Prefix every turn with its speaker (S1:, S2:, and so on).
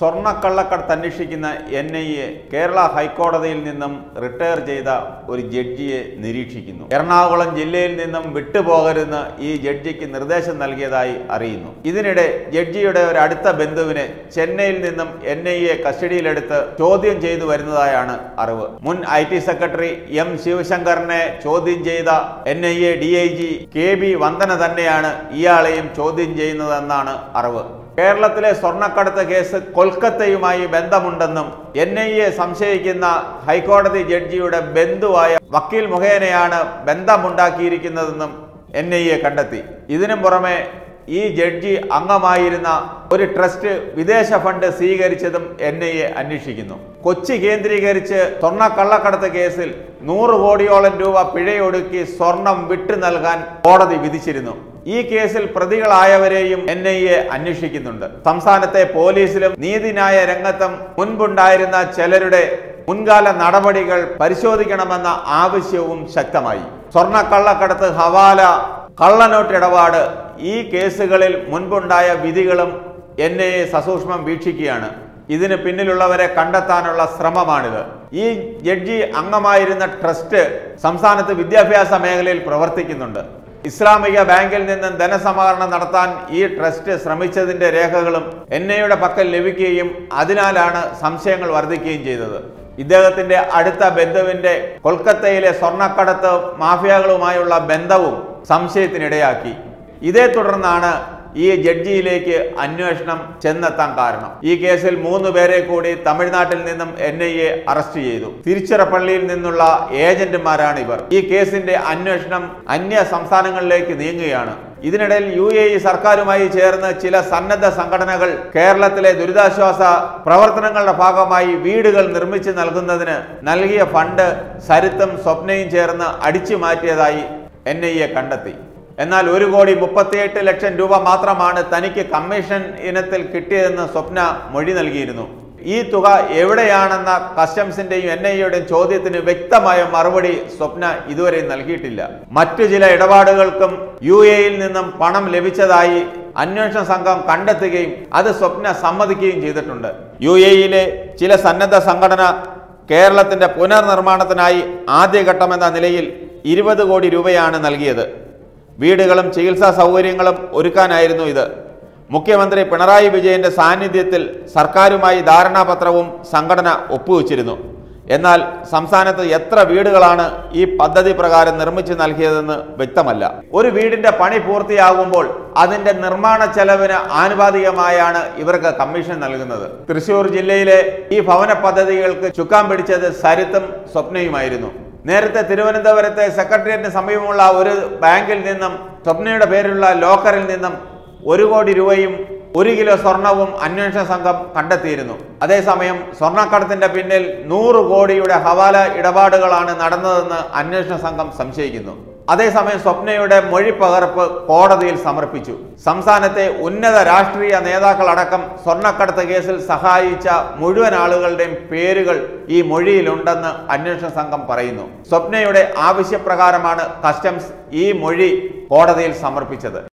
S1: സ്വർണ്ണക്കള്ളക്കടത്ത് അന്വേഷിക്കുന്ന N I A Kerala ഹൈക്കോടതിയിൽ നിന്നും റിട്ടയർ ചെയ്ത ഒരു ജഡ്ജിയെ നിരീക്ഷിക്കുന്നു എറണാകുളം ജില്ലയിൽ നിന്നും വിട്ടുപോകരുതെന്ന് ഈ ജഡ്ജിക്ക് നിർദ്ദേശം നൽകിയതായി അറിയുന്നു ഇതിനിടെ ജഡ്ജിയുടെ ഒരു അടുത്ത ബന്ധുവിനെ ചെന്നൈയിൽ നിന്നും എൻ ഐ എ കസ്റ്റഡിയിലെടുത്ത് ചോദ്യം ചെയ്തു വരുന്നതായാണ് അറിവ് മുൻ ഐ ടി സെക്രട്ടറി എം ശിവശങ്കറിനെ ചോദ്യം ചെയ്ത N I A D I G K B Vandana തന്നെയാണ് ഇയാളെയും ചോദ്യം ചെയ്യുന്നതെന്നാണ് അറിവ് കേരളത്തിലെ സ്വർണ്ണക്കടത്ത് കേസ് കൊൽക്കത്തയുമായി ബന്ധമുണ്ടെന്നും എൻ ഐ എ സംശയിക്കുന്ന ഹൈക്കോടതി ജഡ്ജിയുടെ ബന്ധുവായ വക്കീൽ മുഖേനയാണ് ബന്ധമുണ്ടാക്കിയിരിക്കുന്നതെന്നും എൻ ഐ എ കണ്ടെത്തി ഇതിനു പുറമെ ഈ ജഡ്ജി അംഗമായിരുന്ന ഒരു ട്രസ്റ്റ് വിദേശ ഫണ്ട് സ്വീകരിച്ചതും എൻ ഐ എ അന്വേഷിക്കുന്നു കൊച്ചി കേന്ദ്രീകരിച്ച് സ്വർണ്ണ കള്ളക്കടത്ത് കേസിൽ നൂറ് കോടിയോളം രൂപ പിഴയൊടുക്കി സ്വർണം വിട്ടു നൽകാൻ കോടതി വിധിച്ചിരുന്നു ഈ കേസിൽ പ്രതികളായവരെയും എൻ ഐ എ അന്വേഷിക്കുന്നുണ്ട് സംസ്ഥാനത്തെ പോലീസിലും നീതിന്യായ രംഗത്തും മുൻപുണ്ടായിരുന്ന ചിലരുടെ മുൻകാല നടപടികൾ പരിശോധിക്കണമെന്ന ആവശ്യവും ശക്തമായി സ്വർണ്ണ കള്ളക്കടത്ത് ഹവാല കള്ളനോട്ട് ഇടപാട് ഈ കേസുകളിൽ മുൻപുണ്ടായ വിധികളും എൻ ഐ എ സസൂക്ഷ്മം വീക്ഷിക്കുകയാണ് ഇതിന് പിന്നിലുള്ളവരെ കണ്ടെത്താനുള്ള ശ്രമമാണിത് ഈ ജഡ്ജി അംഗമായിരുന്ന ട്രസ്റ്റ് സംസ്ഥാനത്ത് വിദ്യാഭ്യാസ മേഖലയിൽ പ്രവർത്തിക്കുന്നുണ്ട് ഇസ്ലാമിക ബാങ്കിൽ നിന്നും ധനസമാഹരണം നടത്താൻ ഈ ട്രസ്റ്റ് ശ്രമിച്ചതിന്റെ രേഖകളും എൻ ഐയുടെ പക്കൽ ലഭിക്കുകയും അതിനാലാണ് സംശയങ്ങൾ വർദ്ധിക്കുകയും ചെയ്തത് ഇദ്ദേഹത്തിന്റെ അടുത്ത ബന്ധുവിന്റെ കൊൽക്കത്തയിലെ സ്വർണ്ണക്കടത്ത് മാഫിയകളുമായുള്ള ബന്ധവും സംശയത്തിനിടയാക്കി ഇതേ തുടർന്നാണ് ഈ ജഡ്ജിയിലേക്ക് അന്വേഷണം ചെന്നെത്താൻ കാരണം ഈ കേസിൽ മൂന്ന് പേരെ കൂടി തമിഴ്നാട്ടിൽ നിന്നും എൻ ഐ എ അറസ്റ്റ് ചെയ്തു തിരുച്ചിറപ്പള്ളിയിൽ നിന്നുള്ള ഏജന്റുമാരാണ് ഇവർ ഈ കേസിന്റെ അന്വേഷണം അന്യ സംസ്ഥാനങ്ങളിലേക്ക് നീങ്ങുകയാണ് ഇതിനിടയിൽ യു എ ഇ സർക്കാരുമായി ചേർന്ന് ചില സന്നദ്ധ സംഘടനകൾ കേരളത്തിലെ ദുരിതാശ്വാസ പ്രവർത്തനങ്ങളുടെ ഭാഗമായി വീടുകൾ നിർമ്മിച്ചു നൽകുന്നതിന് നൽകിയ ഫണ്ട് സരിത്തും സ്വപ്നയും ചേർന്ന് അടിച്ചു മാറ്റിയതായി എൻ ഐ എ കണ്ടെത്തി എന്നാൽ ഒരു കോടി മുപ്പത്തിയെട്ട് ലക്ഷം രൂപ മാത്രമാണ് തനിക്ക് കമ്മീഷൻ ഇനത്തിൽ കിട്ടിയതെന്ന് സ്വപ്ന മൊഴി നൽകിയിരുന്നു ഈ തുക എവിടെയാണെന്ന കസ്റ്റംസിന്റെയും എൻ ഐ എയുടെയും ചോദ്യത്തിന് വ്യക്തമായ മറുപടി സ്വപ്ന ഇതുവരെ നൽകിയിട്ടില്ല മറ്റു ചില ഇടപാടുകൾക്കും യു എയിൽ നിന്നും പണം ലഭിച്ചതായി അന്വേഷണ സംഘം കണ്ടെത്തുകയും അത് സ്വപ്ന സമ്മതിക്കുകയും ചെയ്തിട്ടുണ്ട് യു എയിലെ ചില സന്നദ്ധ സംഘടന കേരളത്തിന്റെ പുനർനിർമ്മാണത്തിനായി ആദ്യഘട്ടമെന്ന നിലയിൽ ഇരുപത് കോടി രൂപയാണ് നൽകിയത് വീടുകളും ചികിത്സാ സൗകര്യങ്ങളും ഒരുക്കാനായിരുന്നു ഇത് മുഖ്യമന്ത്രി പിണറായി വിജയന്റെ സാന്നിധ്യത്തിൽ സർക്കാരുമായി ധാരണാപത്രവും സംഘടന ഒപ്പുവെച്ചിരുന്നു എന്നാൽ സംസ്ഥാനത്ത് എത്ര വീടുകളാണ് ഈ പദ്ധതി പ്രകാരം നിർമ്മിച്ചു നൽകിയതെന്ന് വ്യക്തമല്ല ഒരു വീടിന്റെ പണി പൂർത്തിയാകുമ്പോൾ അതിന്റെ നിർമ്മാണ ചെലവിന് ആനുപാതികമായാണ് ഇവർക്ക് കമ്മീഷൻ നൽകുന്നത് തൃശൂർ ജില്ലയിലെ ഈ ഭവന പദ്ധതികൾക്ക് ചുക്കാൻ പിടിച്ചത് സരിത്തും സ്വപ്നയുമായിരുന്നു നേരത്തെ തിരുവനന്തപുരത്തെ സെക്രട്ടേറിയറ്റിന് സമീപമുള്ള ഒരു ബാങ്കിൽ നിന്നും സ്വപ്നയുടെ പേരിലുള്ള ലോക്കറിൽ നിന്നും ഒരു കോടി രൂപയും ഒരു കിലോ സ്വർണവും അന്വേഷണ സംഘം കണ്ടെത്തിയിരുന്നു അതേസമയം സ്വർണ്ണക്കടത്തിന്റെ പിന്നിൽ നൂറ് കോടിയുടെ ഹവാല ഇടപാടുകളാണ് നടന്നതെന്ന് അന്വേഷണ സംഘം സംശയിക്കുന്നു അതേസമയം സ്വപ്നയുടെ മൊഴി പകർപ്പ് കോടതിയിൽ സമർപ്പിച്ചു സംസ്ഥാനത്തെ ഉന്നത രാഷ്ട്രീയ നേതാക്കളടക്കം സ്വർണ്ണക്കടത്ത് കേസിൽ സഹായിച്ച മുഴുവൻ ആളുകളുടെയും പേരുകൾ ഈ മൊഴിയിലുണ്ടെന്ന് അന്വേഷണ സംഘം പറയുന്നു സ്വപ്നയുടെ ആവശ്യപ്രകാരമാണ് കസ്റ്റംസ് ഈ മൊഴി കോടതിയിൽ സമർപ്പിച്ചത്